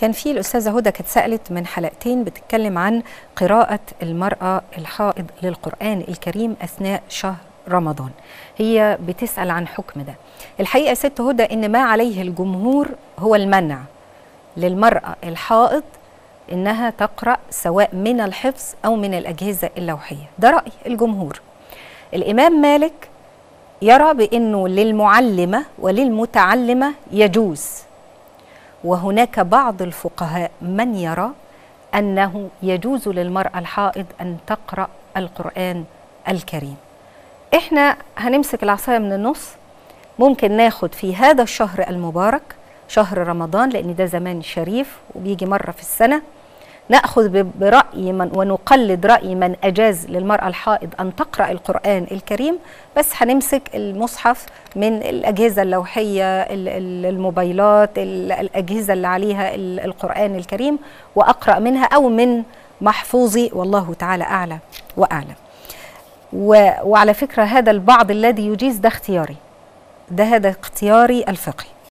كان في الأستاذة هدى كانت سألت من حلقتين بتتكلم عن قراءة المرأة الحائض للقرآن الكريم أثناء شهر رمضان هي بتسأل عن حكم ده الحقيقة يا ست هدى إن ما عليه الجمهور هو المنع للمرأة الحائض إنها تقرأ سواء من الحفظ أو من الأجهزة اللوحية ده رأي الجمهور الإمام مالك يرى بأنه للمعلمة وللمتعلمة يجوز وهناك بعض الفقهاء من يرى أنه يجوز للمرأة الحائض أن تقرأ القرآن الكريم إحنا هنمسك العصاية من النص ممكن ناخد في هذا الشهر المبارك شهر رمضان لأن ده زمان شريف وبيجي مرة في السنة ناخذ براي من ونقلد راي من اجاز للمراه الحائض ان تقرا القران الكريم بس هنمسك المصحف من الاجهزه اللوحيه الموبايلات الاجهزه اللي عليها القران الكريم واقرا منها او من محفوظي والله تعالى اعلى واعلم وعلى فكره هذا البعض الذي يجيز ده اختياري ده هذا اختياري الفقهي